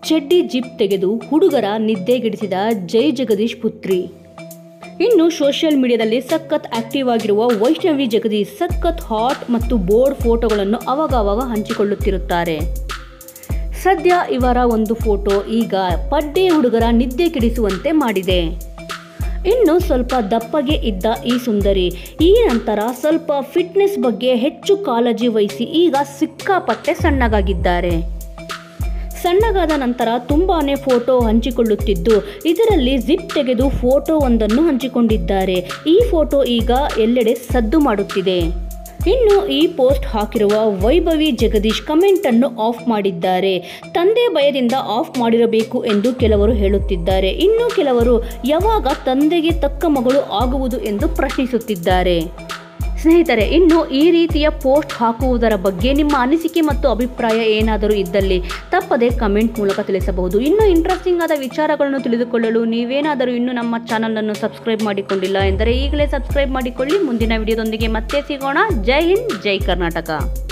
ಚಡ್ಡಿ ಜಿಪ್ ತೆಗೆದು ಹುಡುಗರ ನಿದ್ದೆಗೆಡಿಸಿದ ಜೈ ಜಗದೀಶ್ ಪುತ್ರಿ ಇನ್ನು ಸೋಷಿಯಲ್ ಮೀಡಿಯಾದಲ್ಲಿ ಸಖತ್ ಆಕ್ಟಿವ್ ಆಗಿರುವ ವೈಷ್ಣವಿ ಜಗದೀಶ್ ಸಖತ್ ಹಾಟ್ ಮತ್ತು ಬೋರ್ಡ್ ಫೋಟೋಗಳನ್ನು ಅವಾಗವಾಗ ಹಂಚಿಕೊಳ್ಳುತ್ತಿರುತ್ತಾರೆ ಸದ್ಯ ಇವರ ಒಂದು ಫೋಟೋ ಈಗ ಪಡ್ಡೆ ಹುಡುಗರ ನಿದ್ದೆ ಕೆಡಿಸುವಂತೆ ಮಾಡಿದೆ ಇನ್ನು ಸ್ವಲ್ಪ ದಪ್ಪಗೆ ಇದ್ದ ಈ ಸುಂದರಿ ಈ ನಂತರ ಸ್ವಲ್ಪ ಫಿಟ್ನೆಸ್ ಬಗ್ಗೆ ಹೆಚ್ಚು ಕಾಳಜಿ ವಹಿಸಿ ಈಗ ಸಿಕ್ಕಾಪಟ್ಟೆ ಸಣ್ಣಗಾಗಿದ್ದಾರೆ ಸಣ್ಣಗಾದ ನಂತರ ತುಂಬಾನೇ ಫೋಟೋ ಹಂಚಿಕೊಳ್ಳುತ್ತಿದ್ದು ಇದರಲ್ಲಿ ಜಿಪ್ ತೆಗೆದು ಫೋಟೋ ಒಂದನ್ನು ಹಂಚಿಕೊಂಡಿದ್ದಾರೆ ಈ ಫೋಟೋ ಈಗ ಎಲ್ಲೆಡೆ ಸದ್ದು ಮಾಡುತ್ತಿದೆ ಇನ್ನು ಈ ಪೋಸ್ಟ್ ಹಾಕಿರುವ ವೈಭವಿ ಜಗದೀಶ್ ಕಮೆಂಟ್ ಅನ್ನು ಆಫ್ ಮಾಡಿದ್ದಾರೆ ತಂದೆ ಭಯದಿಂದ ಆಫ್ ಮಾಡಿರಬೇಕು ಎಂದು ಕೆಲವರು ಹೇಳುತ್ತಿದ್ದಾರೆ ಇನ್ನು ಕೆಲವರು ಯಾವಾಗ ತಂದೆಗೆ ತಕ್ಕ ಮಗಳು ಆಗುವುದು ಎಂದು ಪ್ರಶ್ನಿಸುತ್ತಿದ್ದಾರೆ ಸ್ನೇಹಿತರೆ ಇನ್ನು ಈ ರೀತಿಯ ಪೋಸ್ಟ್ ಹಾಕುವುದರ ಬಗ್ಗೆ ನಿಮ್ಮ ಅನಿಸಿಕೆ ಮತ್ತು ಅಭಿಪ್ರಾಯ ಏನಾದರೂ ಇದ್ದಲ್ಲಿ ತಪ್ಪದೆ ಕಮೆಂಟ್ ಮೂಲಕ ತಿಳಿಸಬಹುದು ಇನ್ನು ಇಂಟ್ರೆಸ್ಟಿಂಗ್ ಆದ ವಿಚಾರಗಳನ್ನು ತಿಳಿದುಕೊಳ್ಳಲು ನೀವೇನಾದರೂ ಇನ್ನೂ ನಮ್ಮ ಚಾನಲನ್ನು ಸಬ್ಸ್ಕ್ರೈಬ್ ಮಾಡಿಕೊಂಡಿಲ್ಲ ಎಂದರೆ ಈಗಲೇ ಸಬ್ಸ್ಕ್ರೈಬ್ ಮಾಡಿಕೊಳ್ಳಿ ಮುಂದಿನ ವಿಡಿಯೋದೊಂದಿಗೆ ಮತ್ತೆ ಸಿಗೋಣ ಜೈ ಹಿಂದ್ ಜೈ ಕರ್ನಾಟಕ